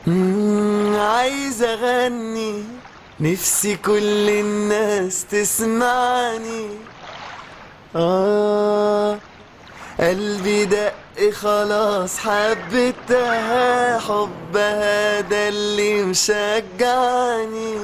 مم، عايز اغني نفسي كل الناس تسمعني آه قلبي دق خلاص حبيتها حبها ده اللي مشجعني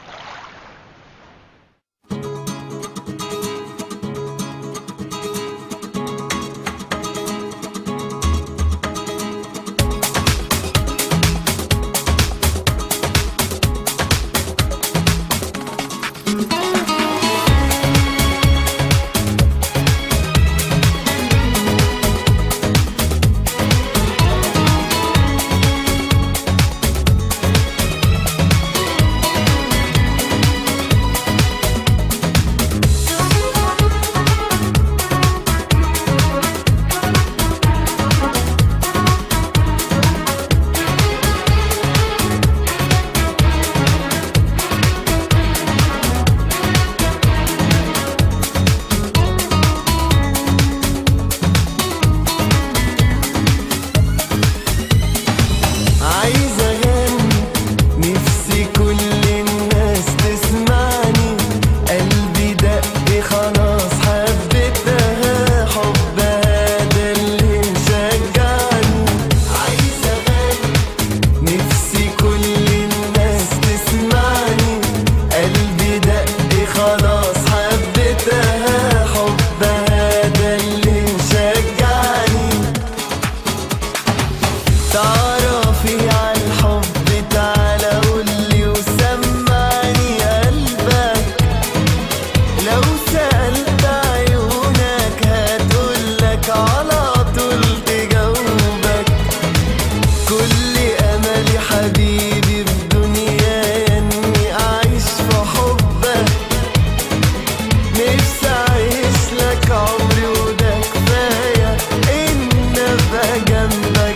عايز اغني نفسي كل الناس تسمعني قلبي دق خلاص حبيتها حبها ده اللي مشجعني عايز اغني نفسي كل الناس تسمعني قلبي دق خلاص حبيتها حبها ده اللي مشجعني تعرفي عالحب تعالى قولي وسمعني قلبك لو سألت عيونك هتقولك على طول تجاوبك كل أملي حبيبي في دنيا إني أعيش في حبك نفسي أعيش لك عمري وده كفاية إن أبقى جنبك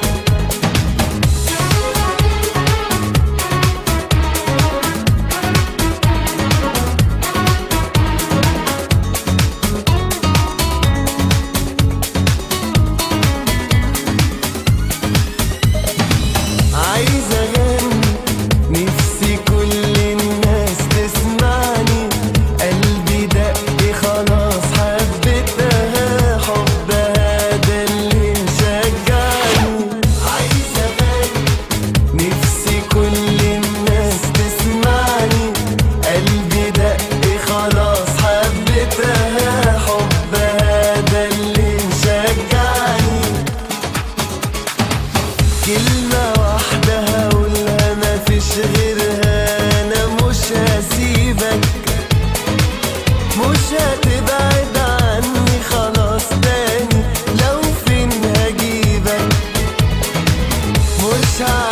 عايز اغني نفسي كل الناس تسمعني قلبي دق خلاص حبيتها حبها ده اللي مشجعني عايز اغني نفسي كل الناس تسمعني قلبي دق خلاص حبيتها حبها ده اللي مشجعني كلمة واحدة هقولها مفيش غيرها أنا مش هسيبك مش هتبعد عني خلاص تاني لو فين هجيبك مش ه